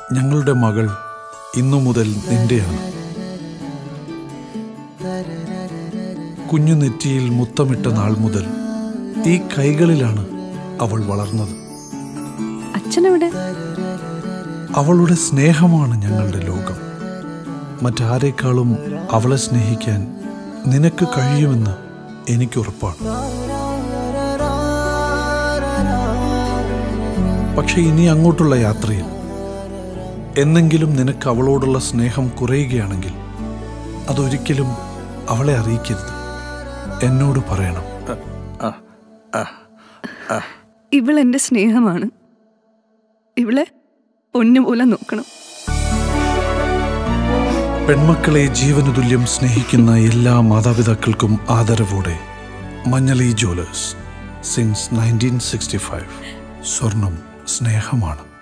ഞങ്ങളുടെ മകൾ ഇന്നു മുതൽ നിന്റെയാണ് കുഞ്ഞു നെറ്റിയിൽ മുത്തമിട്ട നാൾ മുതൽ ഈ കൈകളിലാണ് അവൾ വളർന്നത് അച്ഛനെവിടെ അവളുടെ സ്നേഹമാണ് ഞങ്ങളുടെ ലോകം മറ്റാരേക്കാളും അവളെ സ്നേഹിക്കാൻ നിനക്ക് കഴിയുമെന്ന് എനിക്കുറപ്പാണ് പക്ഷെ ഇനി അങ്ങോട്ടുള്ള യാത്രയിൽ എന്നെങ്കിലും നിനക്ക് അവളോടുള്ള സ്നേഹം കുറയുകയാണെങ്കിൽ അതൊരിക്കലും അവളെ അറിയിക്കരുത് എന്നോട് പറയണം ഇവളെന്റെ സ്നേഹമാണ് ഇവളെ പൊന്നുപോലെ നോക്കണം പെൺമക്കളെ ജീവനു തുല്യം സ്നേഹിക്കുന്ന എല്ലാ മാതാപിതാക്കൾക്കും ആദരവോടെ Manjali jewellers since nineteen sixty five സ്വർണം സ്നേഹമാണ്